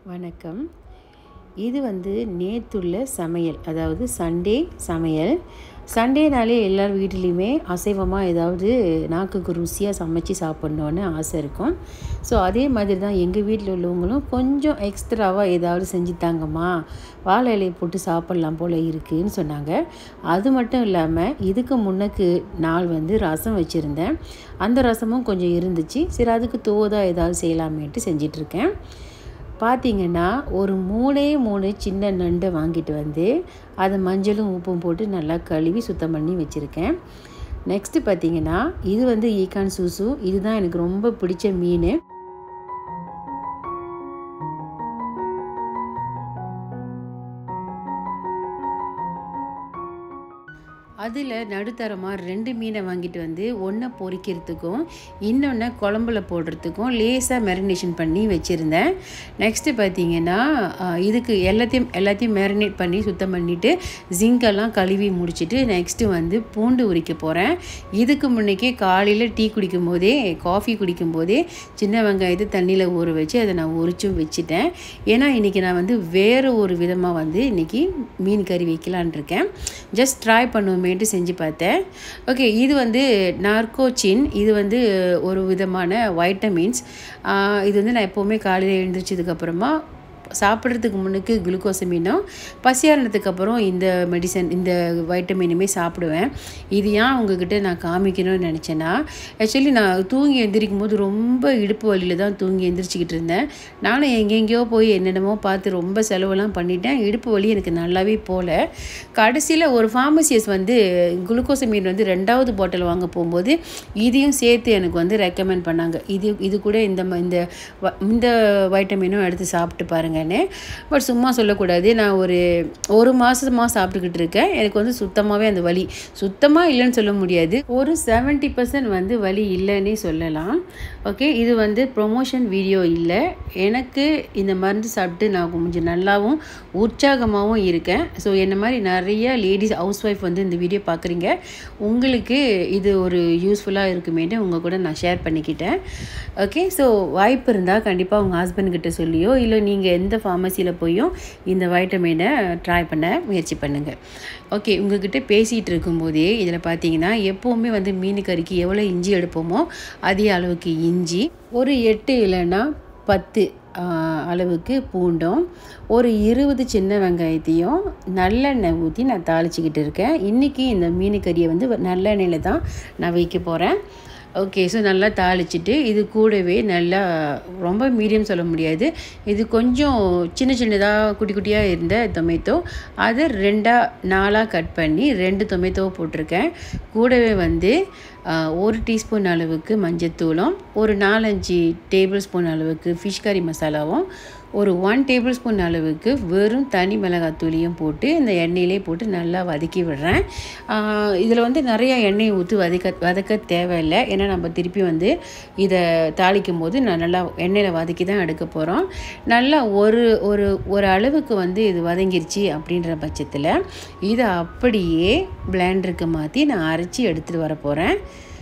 வணக்கம் இது வந்து நேத்துள்ள சமையல் அதாவது சண்டே சமையல் சண்டேனாலே எல்லார் வீட்லேயுமே அசைவமாக ஏதாவது நாக்குக்கு ருசியாக சமைச்சு சாப்பிட்ணுன்னு ஆசை இருக்கும் ஸோ அதே மாதிரி தான் எங்கள் வீட்டில் உள்ளவங்களும் கொஞ்சம் எக்ஸ்ட்ராவாக ஏதாவது செஞ்சு தாங்கம்மா வாழை இலையை போட்டு சாப்பிட்லாம் போல் இருக்குதுன்னு சொன்னாங்க அது மட்டும் இல்லாமல் இதுக்கு முன்னக்கு நாள் வந்து ரசம் வச்சுருந்தேன் அந்த ரசமும் கொஞ்சம் இருந்துச்சு சரி அதுக்கு தோதாக ஏதாவது செய்யலாமேன்ட்டு செஞ்சிட்ருக்கேன் பார்த்தீங்கன்னா ஒரு மூணே மூணு சின்ன நண்டை வாங்கிட்டு வந்து அதை மஞ்சளும் உப்பும் போட்டு நல்லா கழுவி சுத்தம் பண்ணி வச்சுருக்கேன் நெக்ஸ்ட்டு பார்த்தீங்கன்னா இது வந்து ஈகான் சூசு இதுதான் எனக்கு ரொம்ப பிடிச்ச மீன் அதில் நடுத்தரமாக ரெண்டு மீனை வாங்கிட்டு வந்து ஒன்றை பொரிக்கிறதுக்கும் இன்னொன்று குழம்புல போடுறதுக்கும் லேசாக மேரினேஷன் பண்ணி வச்சுருந்தேன் நெக்ஸ்ட்டு பார்த்தீங்கன்னா இதுக்கு எல்லாத்தையும் எல்லாத்தையும் மேரினேட் பண்ணி சுத்தம் பண்ணிவிட்டு ஜிங்கெல்லாம் கழுவி முடிச்சுட்டு நெக்ஸ்ட்டு வந்து பூண்டு உரிக்க போகிறேன் இதுக்கு முன்னைக்கே காலையில் டீ குடிக்கும் போதே காஃபி குடிக்கும் போதே சின்ன வெங்காயத்தை தண்ணியில் ஊற வச்சு அதை நான் உரிச்சும் வச்சுட்டேன் ஏன்னா இன்றைக்கி நான் வந்து வேறு ஒரு விதமாக வந்து இன்றைக்கி மீன் கறி வைக்கலான் இருக்கேன் ஜஸ்ட் ட்ரை பண்ணுவோமே அப்புறமேட்டு செஞ்சு பார்த்தேன் ஓகே இது வந்து நார்கோச்சின் இது வந்து ஒரு விதமான வைட்டமின்ஸ் இது வந்து நான் எப்போவுமே காலையில் எழுந்திரிச்சதுக்கப்புறமா சாப்பிட்றதுக்கு முன்னுக்கு குளுக்கோசமீனும் பசியாரணத்துக்கு அப்புறம் இந்த மெடிசன் இந்த வைட்டமினுமே சாப்பிடுவேன் இது ஏன் உங்ககிட்ட நான் காமிக்கணும்னு நினச்சேன்னா ஆக்சுவலி நான் தூங்கி எந்திரிக்கும் போது ரொம்ப இடுப்பு வழியில் தான் தூங்கி எந்திரிச்சிக்கிட்டு இருந்தேன் நானும் எங்கெங்கேயோ போய் என்னென்னமோ பார்த்து ரொம்ப செலவெல்லாம் பண்ணிட்டேன் இடுப்பு வலி எனக்கு நல்லாவே போகல கடைசியில் ஒரு ஃபார்மசியஸ் வந்து குளுக்கோசமீன் வந்து ரெண்டாவது பாட்டில் வாங்க போகும்போது இதையும் சேர்த்து எனக்கு வந்து ரெக்கமெண்ட் பண்ணாங்க இது இது கூட இந்த இந்த இந்த வைட்டமினும் எடுத்து சாப்பிட்டு பாருங்க இருங்கன்னு பட் சும்மா சொல்லக்கூடாது நான் ஒரு ஒரு மாதமாக சாப்பிட்டுக்கிட்டு இருக்கேன் எனக்கு வந்து சுத்தமாகவே அந்த வலி சுத்தமாக இல்லைன்னு சொல்ல முடியாது ஒரு செவன்ட்டி பர்சன்ட் வந்து வலி இல்லைன்னே சொல்லலாம் ஓகே இது வந்து ப்ரொமோஷன் வீடியோ இல்லை எனக்கு இந்த மருந்து சாப்பிட்டு நான் கொஞ்சம் நல்லாவும் உற்சாகமாகவும் இருக்கேன் ஸோ என்ன மாதிரி நிறைய லேடிஸ் ஹவுஸ் ஒய்ஃப் வந்து இந்த வீடியோ பார்க்குறீங்க உங்களுக்கு இது ஒரு யூஸ்ஃபுல்லாக இருக்குமேட்டு உங்கள் கூட நான் ஷேர் பண்ணிக்கிட்டேன் ஓகே ஸோ வாய்ப்பு இருந்தால் கண்டிப்பாக உங்கள் ஹஸ்பண்ட்கிட்ட சொல்லியோ இல்லை நீங்கள் எந்த ஃபார்மசியில் போயும் இந்த வைட்டமினை ட்ரை பண்ண முயற்சி பண்ணுங்கள் ஓகே உங்ககிட்ட பேசிகிட்டு இருக்கும்போதே இதில் பார்த்தீங்கன்னா எப்போவுமே வந்து மீன் கறிக்கு எவ்வளோ இஞ்சி எடுப்போமோ அதே அளவுக்கு இஞ்சி ஒரு எட்டு இல்லைன்னா பத்து அளவுக்கு பூண்டும் ஒரு இருபது சின்ன வெங்காயத்தையும் நல்லெண்ணெய் ஊற்றி நான் தாளிச்சிக்கிட்டு இருக்கேன் இன்றைக்கி இந்த மீன் கறியை வந்து நல்லெண்ணெயில் தான் நான் வைக்க போகிறேன் ஓகே ஸோ நல்லா தாளிச்சிட்டு இது கூடவே நல்லா ரொம்ப மீடியம் சொல்ல முடியாது இது கொஞ்சம் சின்ன சின்னதாக குட்டி குட்டியாக இருந்த டொமேட்டோ அதை ரெண்டாக நாலாக கட் பண்ணி ரெண்டு டொமேட்டோ போட்டிருக்கேன் கூடவே வந்து ஒரு டீஸ்பூன் அளவுக்கு மஞ்சத்தூளும் ஒரு நாலஞ்சு டேபிள் ஸ்பூன் அளவுக்கு ஃபிஷ் கறி மசாலாவும் ஒரு ஒன் டேபிள் ஸ்பூன் அளவுக்கு வெறும் தனி மிளகாத்தூளியும் போட்டு இந்த எண்ணெயிலே போட்டு நல்லா வதக்கி விடுறேன் இதில் வந்து நிறைய எண்ணெய் ஊற்றி வதக்க வதக்க தேவையில்லை ஏன்னா நம்ம திருப்பி வந்து இதை தாளிக்கும் போது நான் நல்லா எண்ணெயில் வதக்கி தான் எடுக்க போகிறோம் நல்லா ஒரு ஒரு ஒரு அளவுக்கு வந்து இது வதங்கிருச்சு அப்படின்ற பட்சத்தில் இதை அப்படியே பிளேண்டருக்கு மாற்றி நான் அரைச்சி எடுத்துகிட்டு வர போகிறேன்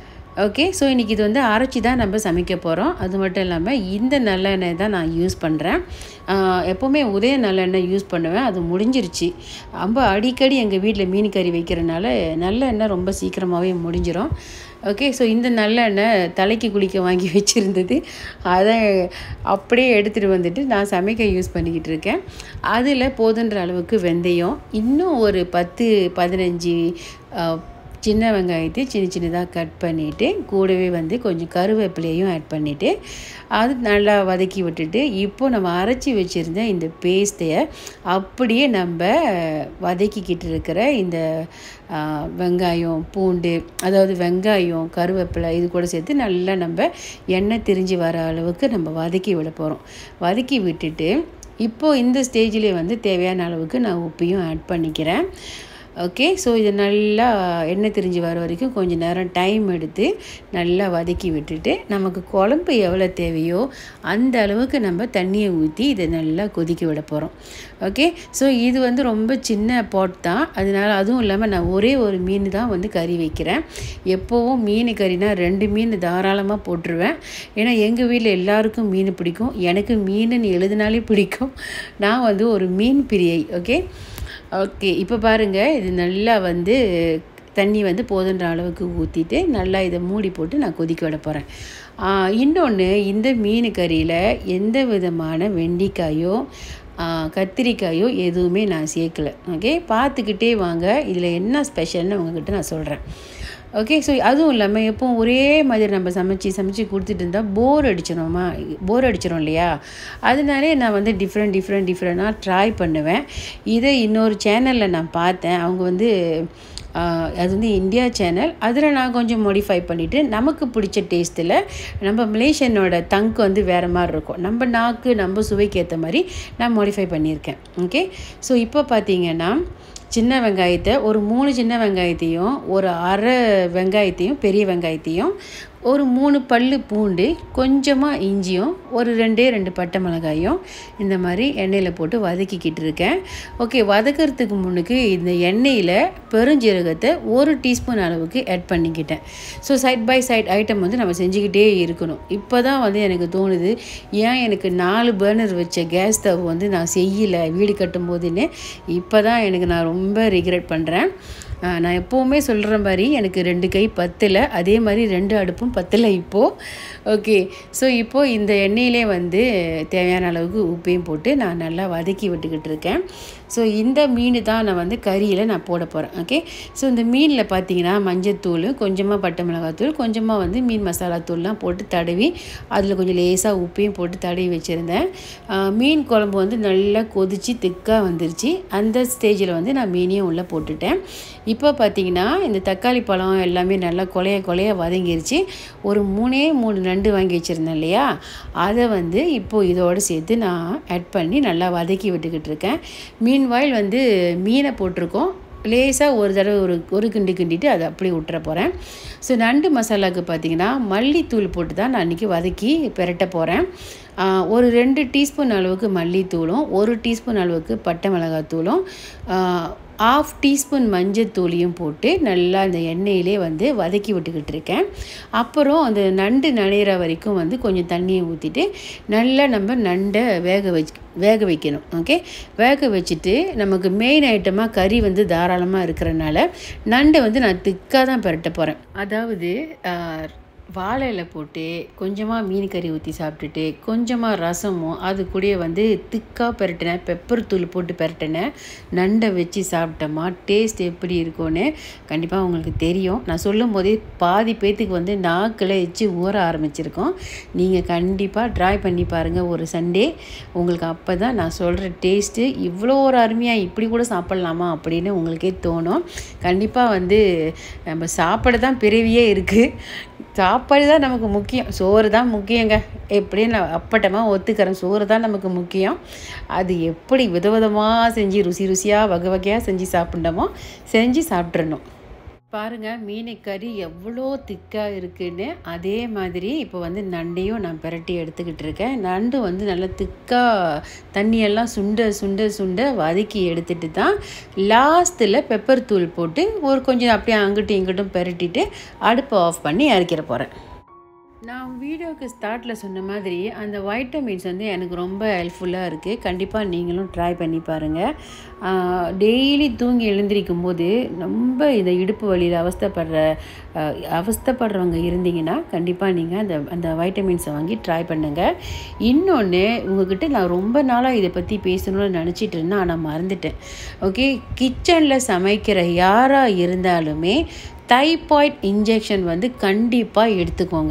ஓகே ஸோ இன்றைக்கி இது வந்து அரைச்சி தான் நம்ம சமைக்க போகிறோம் அது மட்டும் இல்லாமல் இந்த நல்லெண்ணெய் தான் நான் யூஸ் பண்ணுறேன் எப்போவுமே உதய நல்லெண்ணெய் யூஸ் பண்ணுவேன் அது முடிஞ்சிருச்சு ரொம்ப அடிக்கடி எங்கள் வீட்டில் மீன் கறி வைக்கிறனால நல்லெண்ணெய் ரொம்ப சீக்கிரமாகவே முடிஞ்சிடும் ஓகே ஸோ இந்த நல்லெண்ணெய் தலைக்கு குளிக்க வாங்கி வச்சுருந்தது அதை அப்படியே எடுத்துகிட்டு வந்துட்டு நான் சமைக்க யூஸ் பண்ணிக்கிட்டு இருக்கேன் அதில் போதுன்ற அளவுக்கு வெந்தயம் இன்னும் ஒரு பத்து பதினஞ்சு சின்ன வெங்காயத்தை சின்ன சின்னதாக கட் பண்ணிவிட்டு கூடவே வந்து கொஞ்சம் கருவேப்பிலையும் ஆட் பண்ணிவிட்டு அது நல்லா வதக்கி விட்டுட்டு இப்போது நம்ம அரைச்சி வச்சுருந்த இந்த பேஸ்ட்டையை அப்படியே நம்ம வதக்கிக்கிட்டு இருக்கிற இந்த வெங்காயம் பூண்டு அதாவது வெங்காயம் கருவேப்பிலை இது கூட சேர்த்து நல்லா நம்ம எண்ணெய் திரிஞ்சு வர அளவுக்கு நம்ம வதக்கி விட போகிறோம் வதக்கி விட்டுட்டு இப்போது இந்த ஸ்டேஜ்லேயே வந்து தேவையான அளவுக்கு நான் உப்பையும் ஆட் பண்ணிக்கிறேன் ஓகே ஸோ இது நல்லா எண்ணெய் திரிஞ்சு வர வரைக்கும் கொஞ்சம் நேரம் டைம் எடுத்து நல்லா வதக்கி விட்டுட்டு நமக்கு குழம்பு எவ்வளோ தேவையோ அந்த அளவுக்கு நம்ம தண்ணியை ஊற்றி இதை நல்லா கொதிக்க விட போகிறோம் ஓகே ஸோ இது வந்து ரொம்ப சின்ன பாட் தான் அதனால அதுவும் இல்லாமல் நான் ஒரே ஒரு மீன் தான் வந்து கறி வைக்கிறேன் எப்போவும் மீன் கறினா ரெண்டு மீன் தாராளமாக போட்டுருவேன் ஏன்னா எங்கள் வீட்டில் எல்லாருக்கும் மீன் பிடிக்கும் எனக்கு மீனுன்னு எழுதினாலே பிடிக்கும் நான் வந்து ஒரு மீன் பிரியை ஓகே ஓகே இப்போ பாருங்கள் இது நல்லா வந்து தண்ணி வந்து போதுன்ற அளவுக்கு ஊற்றிட்டு நல்லா இதை மூடி போட்டு நான் கொதிக்க விட போகிறேன் இன்னொன்று இந்த மீன் கறியில் எந்த விதமான வெண்டிக்காயோ ஆ, கத்திரிக்காயோ எதுவுமே நான் சேர்க்கலை ஓகே பார்த்துக்கிட்டே வாங்க இதில் என்ன ஸ்பெஷல்னு உங்ககிட்ட நான் சொல்கிறேன் ஓகே ஸோ அதுவும் இல்லாமல் எப்பவும் ஒரே மாதிரி நம்ம சமைச்சு சமைச்சு கொடுத்துட்டு இருந்தால் போர் அடிச்சிடும்மா போர் அடிச்சிடும் இல்லையா அதனாலே நான் வந்து டிஃப்ரெண்ட் டிஃப்ரெண்ட் டிஃப்ரெண்ட்டாக ட்ரை பண்ணுவேன் இதை இன்னொரு சேனலில் நான் பார்த்தேன் அவங்க வந்து ஆஹ், அது வந்து இந்தியா சேனல் அதில் நான் கொஞ்சம் மாடிஃபை பண்ணிவிட்டு நமக்கு பிடிச்ச டேஸ்ட்டில் நம்ம மலேசியனோட தங்கு வந்து வேறு மாதிரி இருக்கும் நம்ம நாக்கு நம்ம சுவைக்கு ஏற்ற மாதிரி நான் மாடிஃபை பண்ணியிருக்கேன் ஓகே ஸோ இப்போ பார்த்தீங்கன்னா சின்ன வெங்காயத்தை ஒரு மூணு சின்ன வெங்காயத்தையும் ஒரு அரை வெங்காயத்தையும் பெரிய வெங்காயத்தையும் ஒரு மூணு பல்லு பூண்டு கொஞ்சமாக இஞ்சியும் ஒரு ரெண்டே ரெண்டு பட்டை மிளகாயும் இந்த மாதிரி எண்ணெயில் போட்டு வதக்கிக்கிட்டு இருக்கேன் ஓகே வதக்கிறதுக்கு முன்னுக்கு இந்த எண்ணெயில் பெருஞ்சீரகத்தை ஒரு டீஸ்பூன் அளவுக்கு ஆட் பண்ணிக்கிட்டேன் so side by side item வந்து நம்ம செஞ்சுக்கிட்டே இருக்கணும் இப்போ தான் வந்து எனக்கு தோணுது ஏன் எனக்கு நாலு பர்னர் வச்ச கேஸ் ஸ்டவ் வந்து நான் செய்யலை வீடு கட்டும் போதுன்னு இப்போ தான் எனக்கு நான் ரொம்ப ரிக்ரெட் பண்ணுறேன் ஆஹ் நான் எப்போவுமே சொல்கிற மாதிரி எனக்கு ரெண்டு கை பத்தில் அதே மாதிரி ரெண்டு அடுப்பும் பத்தில் இப்போது ஓகே ஸோ இப்போது இந்த எண்ணெயிலே வந்து தேவையான அளவுக்கு உப்பையும் போட்டு நான் நல்லா வதக்கி விட்டுக்கிட்டு இருக்கேன் ஸோ இந்த மீன் தான் நான் வந்து கறியில் நான் போட போகிறேன் ஓகே ஸோ இந்த மீனில் பார்த்தீங்கன்னா மஞ்சத்தூள் கொஞ்சமாக பட்டை மிளகாத்தூள் கொஞ்சமாக வந்து மீன் மசாலா தூள்லாம் போட்டு தடவி அதில் கொஞ்சம் லேசாக உப்பையும் போட்டு தடவி வச்சுருந்தேன் ஆஹ் மீன் குழம்பு வந்து நல்லா கொதித்து திக்காக வந்துருச்சு அந்த ஸ்டேஜில் வந்து நான் மீனையும் உள்ளே போட்டுட்டேன் இப்போ பார்த்தீங்கன்னா இந்த தக்காளி பழம் எல்லாமே நல்லா கொலைய கொலைய வதங்கிருச்சு ஒரு மூணே மூணு நண்டு வாங்கி வச்சுருந்தேன் இல்லையா அதை வந்து இப்போது இதோடு சேர்த்து நான் ஆட் பண்ணி நல்லா வதக்கி விட்டுக்கிட்டு இருக்கேன் மீன் வாயில் வந்து மீனை போட்டிருக்கோம் லேசாக ஒரு தடவை ஒரு ஒரு கிண்டி கிண்டிட்டு அதை அப்படியே விட்டுற போகிறேன் ஸோ நண்டு மசாலாவுக்கு பார்த்தீங்கன்னா மல்லித்தூள் போட்டு தான் நான் இன்றைக்கி வதக்கி பெரட்ட போகிறேன் ஒரு ரெண்டு டீஸ்பூன் அளவுக்கு மல்லித்தூளும் ஒரு டீஸ்பூன் அளவுக்கு பட்டை மிளகாத்தூளும் ஆஃப் டீஸ்பூன் மஞ்சத்தூளியும் போட்டு நல்லா அந்த எண்ணெயிலே வந்து வதக்கி விட்டுக்கிட்டு இருக்கேன் அப்புறம் அந்த நண்டு நனையிற வரைக்கும் வந்து கொஞ்சம் தண்ணியை ஊற்றிட்டு நல்லா நம்ம நண்டை வேக வச்சு வேக வைக்கணும் ஓகே வேக வச்சுட்டு நமக்கு மெயின் ஐட்டமாக கறி வந்து தாராளமாக இருக்கிறனால நண்டை வந்து நான் திக்காக தான் பெரட்ட போகிறேன் அதாவது ஆஹ், வாழை இலை போட்டு கொஞ்சமாக மீன் கறி ஊற்றி சாப்பிட்டுட்டு கொஞ்சமாக ரசமும் அது கூடயே வந்து திக்காக பெரட்டினேன் பெப்பர் தூள் போட்டு பெரட்டினேன் நண்டை வச்சு சாப்பிட்டோமா டேஸ்ட் எப்படி இருக்கும்னு கண்டிப்பாக உங்களுக்கு தெரியும் நான் சொல்லும் போதே பாதி பேத்துக்கு வந்து நாக்கில் எச்சு ஊற ஆரம்பிச்சிருக்கோம் நீங்கள் கண்டிப்பாக ட்ரை பண்ணி பாருங்கள் ஒரு சண்டே உங்களுக்கு அப்போ தான் நான் சொல்கிற டேஸ்ட்டு இவ்வளோ ஒரு அருமையாக இப்படி கூட சாப்பிட்லாமா அப்படின்னு உங்களுக்கே தோணும் கண்டிப்பாக வந்து நம்ம சாப்பிட தான் பிறவியே இருக்குது சாப்பாடு தான் நமக்கு முக்கியம் சோறு தான் முக்கியங்க எப்படியும் நான் அப்பட்டமாக ஒத்துக்கிறேன் சோறு தான் நமக்கு முக்கியம் அது எப்படி விதவிதமாக செஞ்சு ருசி ருசியாக வகை வகையாக செஞ்சு சாப்பிட்டோமோ செஞ்சு சாப்பிட்றணும் பாருங்கள் மீன் கறி எவ்வளோ திக்காக இருக்குன்னு அதே மாதிரி இப்போ வந்து நண்டையும் நான் பிரட்டி எடுத்துக்கிட்டு இருக்கேன் நண்டு வந்து நல்லா திக்காக தண்ணியெல்லாம் சுண்ட சுண்ட சுண்ட வதக்கி எடுத்துட்டு தான் லாஸ்ட்டில் பெப்பர் தூள் போட்டு ஒரு கொஞ்சம் அப்படியே அங்கிட்டும் இங்கிட்டும் பிரட்டிட்டு அடுப்பை ஆஃப் பண்ணி இறக்கிற போகிறேன் நான் வீடியோக்கு ஸ்டார்ட்டில் சொன்ன மாதிரி அந்த வைட்டமின்ஸ் வந்து எனக்கு ரொம்ப ஹெல்ப்ஃபுல்லாக இருக்குது கண்டிப்பாக நீங்களும் ட்ரை பண்ணி பாருங்கள் டெய்லி தூங்கி எழுந்திரிக்கும் போது ரொம்ப இந்த இடுப்பு வலியில் அவஸ்தைப்படுற ஆஹ், அவஸ்தைப்படுறவங்க இருந்தீங்கன்னா கண்டிப்பாக நீங்கள் அந்த அந்த வைட்டமின்ஸை வாங்கி ட்ரை பண்ணுங்கள் இன்னொன்று உங்ககிட்ட நான் ரொம்ப நாளாக இதை பற்றி பேசணும்னு நினச்சிட்டு இருந்தேன் ஆனால் மறந்துட்டேன் ஓகே கிச்சனில் சமைக்கிற யாராக இருந்தாலுமே தைபாய்ட் இன்ஜெக்ஷன் வந்து கண்டிப்பாக எடுத்துக்கோங்க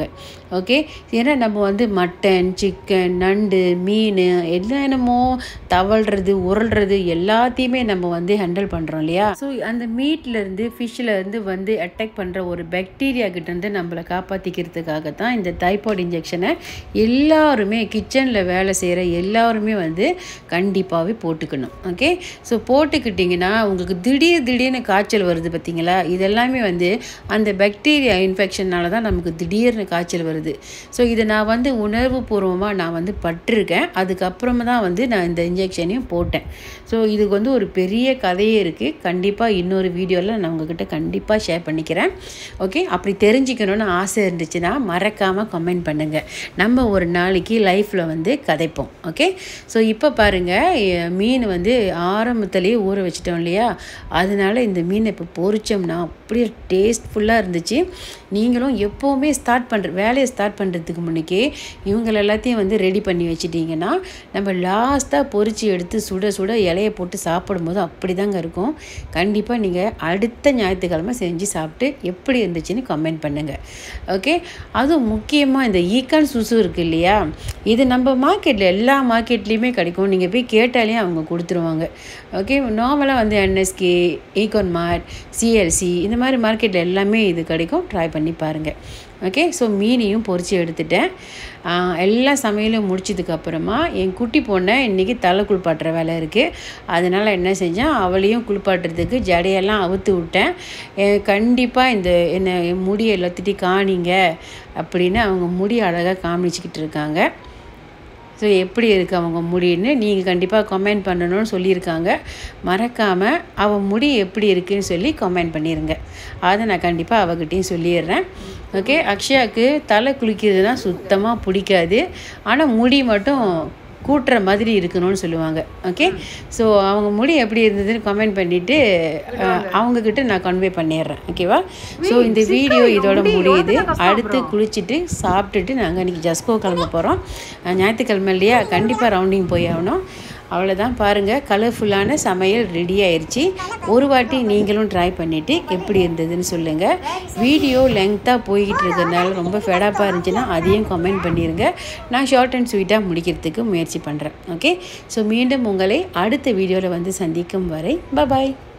ஓகே ஏன்னா நம்ம வந்து மட்டன் சிக்கன் நண்டு மீன் என்னென்னமோ தவழ்கிறது உருள்றது எல்லாத்தையுமே நம்ம வந்து ஹேண்டில் பண்ணுறோம் இல்லையா ஸோ அந்த மீட்லேருந்து ஃபிஷ்ஷில் இருந்து வந்து அட்டாக் பண்ணுற ஒரு பாக்டீரியா கிட்டேருந்து நம்மளை காப்பாற்றிக்கிறதுக்காக தான் இந்த தைப்பாய்டு இன்ஜெக்ஷனை எல்லாருமே கிச்சனில் வேலை செய்கிற எல்லாருமே வந்து கண்டிப்பாகவே போட்டுக்கணும் ஓகே ஸோ போட்டுக்கிட்டிங்கன்னா உங்களுக்கு திடீர் திடீர்னு காய்ச்சல் வருது பார்த்தீங்களா இதெல்லாமே வந்து அந்த பாக்டீரியா இன்ஃபெக்ஷனால தான் நமக்கு திடீர்னு காய்ச்சல் வருது ஸோ இதை நான் வந்து உணர்வுபூர்வமாக நான் வந்து பட்டிருக்கேன் அதுக்கப்புறமா தான் வந்து நான் இந்த இன்ஜெக்ஷனையும் போட்டேன் ஸோ இதுக்கு வந்து ஒரு பெரிய கதையே இருக்குது கண்டிப்பாக இன்னொரு வீடியோவில் நான் உங்ககிட்ட கண்டிப்பாக ஷேர் பண்ணிக்கிறேன் ஓகே அப்படி தெரிஞ்சுக்கணுன்னு ஆசை இருந்துச்சுன்னா மறக்காமல் கமெண்ட் பண்ணுங்கள் நம்ம ஒரு நாளைக்கு லைஃப்பில் வந்து கதைப்போம் ஓகே ஸோ இப்போ பாருங்கள் மீன் வந்து ஆரம்பத்துலேயே ஊற வச்சிட்டோம் இல்லையா அதனால இந்த மீனை இப்போ பொரிச்சோம்னா அப்படியே டேஸ்ட்ஃபுல்லாக இருந்துச்சு நீங்களும் எப்போவுமே ஸ்டார்ட் பண்ணுற வேலையை ஸ்டார்ட் பண்ணுறதுக்கு முன்னுக்கே இவங்க எல்லாத்தையும் வந்து ரெடி பண்ணி வச்சிட்டிங்கன்னா நம்ம லாஸ்ட்டாக பொரிச்சு எடுத்து சுட சுட இலையை போட்டு சாப்பிடும்போது அப்படி தாங்க இருக்கும் கண்டிப்பாக நீங்கள் அடுத்த ஞாயிற்றுக்கிழமை செஞ்சு சாப்பிட்டு எப்படி இருந்துச்சுன்னு கமெண்ட் பண்ணுங்கள் ஓகே அதுவும் முக்கியமாக இந்த ஈக்கான் சுசு இருக்குது இல்லையா இது நம்ம மார்க்கெட்டில் எல்லா மார்க்கெட்லேயுமே கிடைக்கும் நீங்கள் போய் கேட்டாலே அவங்க கொடுத்துருவாங்க ஓகே நார்மலாக வந்து என்எஸ்கே ஈகான் மார்ட் சிஎல்சி இந்த மாதிரி மார்க்கெட்டில் எல்லாமே இது கிடைக்கும் ட்ரை பண்ணி பாருங்கள் ஓகே ஸோ மீனையும் பொரித்து எடுத்துட்டேன் எல்லா சமையலும் முடிச்சதுக்கப்புறமா என் குட்டி பொண்ணை இன்றைக்கி தலை குளிப்பாட்டுற வேலை இருக்குது அதனால் என்ன செஞ்சேன் அவளையும் குளிப்பாட்டுறதுக்கு ஜடையெல்லாம் அவுத்து விட்டேன் கண்டிப்பாக இந்த என்ன என் முடியை எல்லாத்திட்டையும் காணிங்க அப்படின்னு அவங்க முடி அழகாக காமிச்சிக்கிட்டு இருக்காங்க ஸோ எப்படி இருக்குது அவங்க முடின்னு நீங்கள் கண்டிப்பாக கமெண்ட் பண்ணணும்னு சொல்லியிருக்காங்க மறக்காமல் அவள் முடி எப்படி இருக்குன்னு சொல்லி கமெண்ட் பண்ணிடுங்க அதை நான் கண்டிப்பாக அவகிட்டையும் சொல்லிடுறேன் ஓகே அக்ஷயாவுக்கு தலை குளிக்கிறதுனா சுத்தமாக பிடிக்காது ஆனால் முடி மட்டும் கூட்டுற மாதிரி இருக்கணும்னு சொல்லுவாங்க ஓகே ஸோ அவங்க முடி எப்படி இருந்ததுன்னு கமெண்ட் பண்ணிவிட்டு அவங்கக்கிட்ட நான் கன்வே பண்ணிடுறேன் ஓகேவா ஸோ இந்த வீடியோ இதோட முடியுது அடுத்து குளிச்சுட்டு சாப்பிட்டுட்டு நாங்கள் இன்றைக்கி ஜஸ்கோ கிளம்ப போகிறோம் ஞாயிற்றுக்கிழமை இல்லையா கண்டிப்பாக ரவுண்டிங் போய் ஆகணும் அவ்வளோதான் பாருங்கள் கலர்ஃபுல்லான சமையல் ரெடி ஆயிடுச்சு ஒரு வாட்டி நீங்களும் ட்ரை பண்ணிவிட்டு எப்படி இருந்ததுன்னு சொல்லுங்கள் வீடியோ லெங்க்த்தாக போய்கிட்டு இருக்கிறதுனால ரொம்ப ஃபெடாப்பாக இருந்துச்சுன்னா அதையும் கமெண்ட் பண்ணிடுங்க நான் ஷார்ட் அண்ட் ஸ்வீட்டாக முடிக்கிறதுக்கு முயற்சி பண்ணுறேன் ஓகே ஸோ மீண்டும் உங்களை அடுத்த வீடியோவில் வந்து சந்திக்கும் வரை பபாய்